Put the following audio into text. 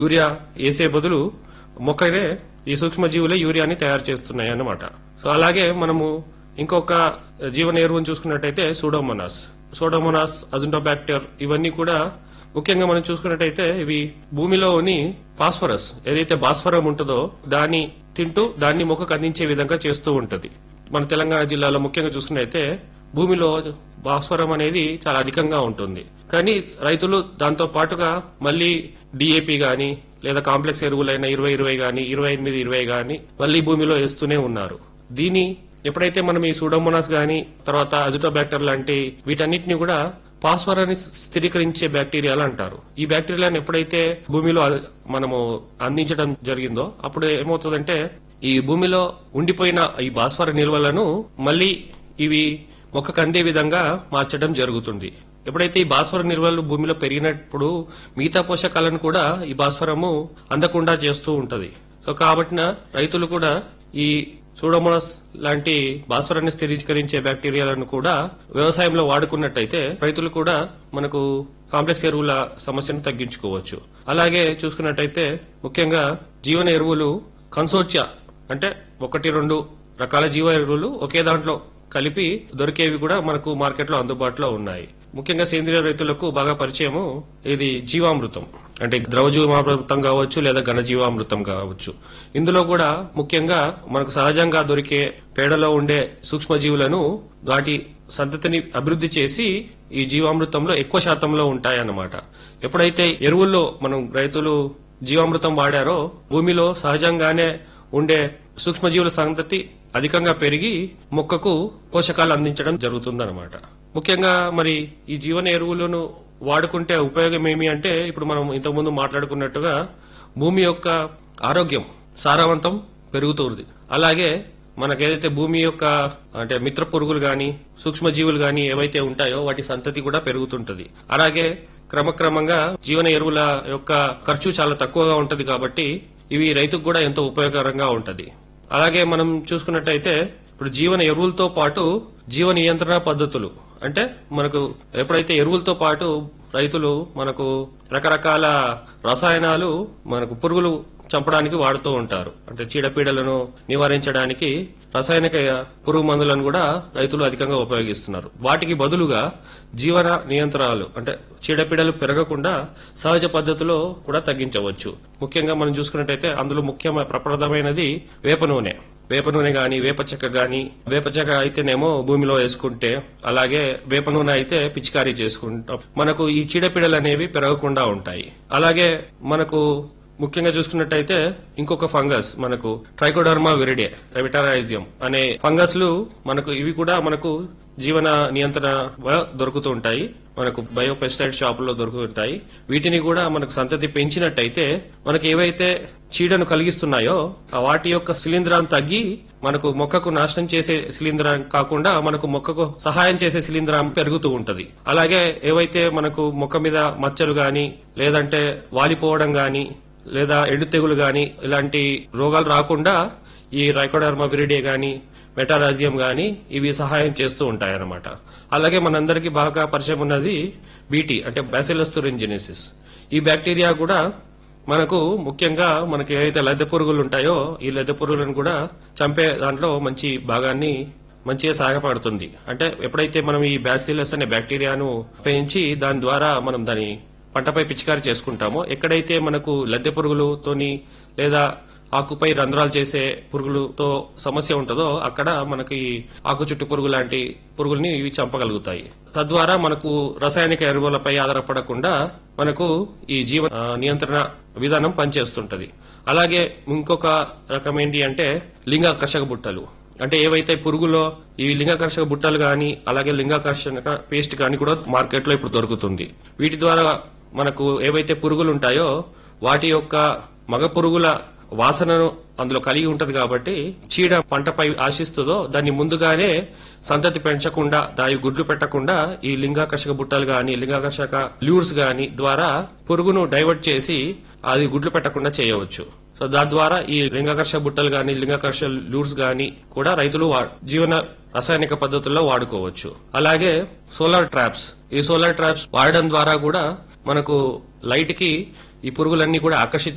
urea వేసే బదులు మొక్కనే ఈ సూక్ష్మజీవులే యూరియాని తయారు చేస్తున్నాయి అన్నమాట సో అలాగే మనము ఇంకొక జీవన ఎరువును చూసుకున్నట్టయితే సూడోమోనాస్ సూడోమోనాస్ అజుంటోబాక్టర్ ఇవన్నీ కూడా ముఖ్యంగా మనం చూసుకున్నట్టయితే ఇవి భూమిలోని ఫాస్ఫరస్ ఏదైతే భాస్వరం ఉంటుందో దాన్ని తింటూ దాన్ని మొక్కకు అందించే విధంగా చేస్తూ ఉంటది మన తెలంగాణ జిల్లాలో ముఖ్యంగా చూసుకున్నట్టయితే భూమిలో భాస్వరం అనేది చాలా అధికంగా ఉంటుంది కానీ రైతులు దాంతో పాటుగా మళ్ళీ డిఏపి గాని లేదా కాంప్లెక్స్ ఎరువులైన ఇరవై ఇరవై గాని ఇరవై ఎనిమిది ఇరవై గాని మళ్ళీ భూమిలో వేస్తూనే ఉన్నారు దీని ఎప్పుడైతే మనం ఈ సూడోమోనాస్ గాని తర్వాత అజిటోబాక్టర్ లాంటి వీటన్నిటిని కూడా ఫాస్ఫరాన్ని స్థిరీకరించే బ్యాక్టీరియాలు అంటారు ఈ బ్యాక్టీరియాలను ఎప్పుడైతే భూమిలో అ- మనము అందించడం జరిగిందో అప్పుడు ఏమవుతుందంటే ఈ భూమిలో ఉండిపోయిన ఈ భాస్వర నిల్వలను మళ్ళీ ఇవి మొక్కకు అందే విధంగా మార్చడం జరుగుతుంది ఎప్పుడైతే ఈ భాస్వర నిల్వలు భూమిలో పెరిగినప్పుడు మిగతా పోషకాలను కూడా ఈ భాస్వరము అందకుండా చేస్తూ ఉంటది సో కాబట్టి రైతులు కూడా ఈ సూడోమోనాస్ లాంటి భాస్వరాన్ని స్థిరీకరించే బ్యాక్టీరియాలను కూడా వ్యవసాయంలో వాడుకున్నట్టయితే రైతులు కూడా మనకు కాంప్లెక్స్ ఎరువుల సమస్యను తగ్గించుకోవచ్చు అలాగే చూసుకున్నట్టయితే ముఖ్యంగా జీవన ఎరువులు కన్సోర్చియా అంటే ఒకటి రెండు రకాల జీవ ఎరువులు ఒకే దాంట్లో కలిపి దొరికేవి కూడా మనకు మార్కెట్లో అందుబాటులో ఉన్నాయి ముఖ్యంగా సేంద్రియ రైతులకు బాగా పరిచయము ఇది జీవామృతం అంటే ద్రవ జీవామృతం కావచ్చు లేదా ఘన జీవామృతం కావచ్చు ఇందులో కూడా ముఖ్యంగా మనకు సహజంగా దొరికే పేడలో ఉండే సూక్ష్మజీవులను వాటి సంతతిని అభివృద్ధి చేసి ఈ జీవామృతంలో ఎక్కువ శాతంలో ఉంటాయన్నమాట ఎప్పుడైతే ఎరువుల్లో మనం రైతులు జీవామృతం వాడారో భూమిలో సహజంగానే ఉండే సూక్ష్మజీవుల సంతతి అధికంగా పెరిగి మొక్కకు పోషకాలు అందించడం జరుగుతుందన్నమాట ముఖ్యంగా మరి ఈ జీవన ఎరువులను వాడుకుంటే ఉపయోగం ఏమి అంటే ఇప్పుడు మనం ఇంతకుముందు మాట్లాడుకున్నట్టుగా భూమి యొక్క ఆరోగ్యం సారవంతం పెరుగుతుంది అలాగే మనకేదైతే భూమి యొక్క అంటే మిత్ర పురుగులు గాని సూక్ష్మజీవులు గాని ఏవైతే ఉంటాయో వాటి సంతతి కూడా పెరుగుతుంటది అలాగే క్రమక్రమంగా జీవన ఎరువుల యొక్క ఖర్చు చాలా తక్కువగా ఉంటది కాబట్టి ఇవి రైతుకు కూడా ఎంతో ఉపయోగకరంగా ఉంటది అలాగే మనం చూసుకున్నట్టయితే ఇప్పుడు జీవన ఎరువులతో పాటు జీవ నియంత్రణ పద్ధతులు అంటే మనకు ఎప్పుడైతే ఎరువులతో పాటు రైతులు మనకు రకరకాల రసాయనాలు మనకు పురుగులు చంపడానికి వాడుతూ ఉంటారు అంటే చీడపీడలను నివారించడానికి రసాయనిక పురుగు మందులను కూడా రైతులు అధికంగా ఉపయోగిస్తున్నారు వాటికి బదులుగా జీవన నియంత్రణలు అంటే చీడపీడలు పెరగకుండా సహజ పద్ధతిలో కూడా తగ్గించవచ్చు ముఖ్యంగా మనం చూసుకున్నట్టయితే అందులో ముఖ్యమైన ప్రప్రదమైనది వేప నూనె వేప నూనె గాని వేప చెక్క గాని వేప చెక్క అయితేనేమో భూమిలో వేసుకుంటే అలాగే వేప నూనె అయితే పిచికారీ చేసుకుంటాం మనకు ఈ చీడపీడలు అనేవి పెరగకుండా ఉంటాయి అలాగే మనకు ముఖ్యంగా చూసుకున్నట్టయితే ఇంకొక ఫంగస్ మనకు ట్రైకోడర్మా విరిడే రెవిటారైజియం అనే ఫంగస్లు మనకు ఇవి కూడా మనకు జీవన నియంత్రణ దొరుకుతూ ఉంటాయి మనకు బయోపెస్టైడ్ షాపుల్లో దొరుకుతుంటాయి వీటిని కూడా మనకు సంతతి పెంచినట్టయితే మనకు ఏవైతే చీడను కలిగిస్తున్నాయో ఆ వాటి యొక్క శిలీంధ్రాన్ని తగ్గి మనకు మొక్కకు నాశనం చేసే శిలీంధ్రం కాకుండా మనకు మొక్కకు సహాయం చేసే శిలీంధ్రం పెరుగుతూ ఉంటది అలాగే ఏవైతే మనకు మొక్క మీద మచ్చలు గాని లేదంటే వాలిపోవడం గాని లేదా ఎండు తెగులు గాని ఇలాంటి రోగాలు రాకుండా ఈ రైకోడర్మా విరిడే గాని మెటారాజియం గాని ఇవి సహాయం చేస్తూ ఉంటాయన్నమాట అలాగే మనందరికీ బాగా పరిచయం ఉన్నది బీటీ అంటే బ్యాసిలస్ తురింజినిసిస్ ఈ బ్యాక్టీరియా కూడా మనకు ముఖ్యంగా మనకి ఏదైతే లద్దె పురుగులు ఉంటాయో ఈ లద్దె పురుగులను కూడా చంపే దాంట్లో మంచి భాగాన్ని మంచిగా సాగపడుతుంది అంటే ఎప్పుడైతే మనం ఈ బ్యాసిలస్ అనే బ్యాక్టీరియాను పెంచి దాని ద్వారా మనం దాని పంటపై పిచికారి చేసుకుంటామో ఎక్కడైతే మనకు లద్దె పురుగులతోని లేదా ఆకుపై రంధ్రాలు చేసే పురుగులతో సమస్య ఉంటుందో అక్కడ మనకి ఆకు చుట్టు పురుగు లాంటి పురుగుల్ని ఇవి చంపగలుగుతాయి తద్వారా మనకు రసాయనిక ఎరువులపై ఆధారపడకుండా మనకు ఈ జీవ ఆ, నియంత్రణ విధానం పనిచేస్తుంటది అలాగే ఇంకొక రకం ఏంటి అంటే లింగాకర్షక బుట్టలు అంటే ఏవైతే పురుగులో ఈ లింగాకర్షక బుట్టలు గాని అలాగే లింగాకర్షక పేస్ట్ గాని కూడా మార్కెట్ లో ఇప్పుడు దొరుకుతుంది వీటి ద్వారా మనకు ఏవైతే పురుగులు ఉంటాయో వాటి యొక్క మగ పురుగుల వాసనను అందులో కలిగి ఉంటది కాబట్టి చీడ పంటపై ఆశిస్తుందో దాన్ని ముందుగానే సంతతి పెంచకుండా దాని గుడ్లు పెట్టకుండా ఈ లింగాకర్షక బుట్టలు గాని లింగాకర్షక ల్యూర్స్ గాని ద్వారా పురుగును డైవర్ట్ చేసి అది గుడ్లు పెట్టకుండా చేయవచ్చు సో దాని ద్వారా ఈ లింగాకర్ష బుట్టలు గాని లింగాకర్ష లూర్స్ గాని కూడా రైతులు వా- జీవన రసాయనిక పద్ధతుల్లో వాడుకోవచ్చు అలాగే సోలార్ ట్రాప్స్ ఈ సోలార్ ట్రాప్స్ వాడడం ద్వారా కూడా మనకు లైట్ కి ఈ పురుగులన్నీ కూడా ఆకర్షిత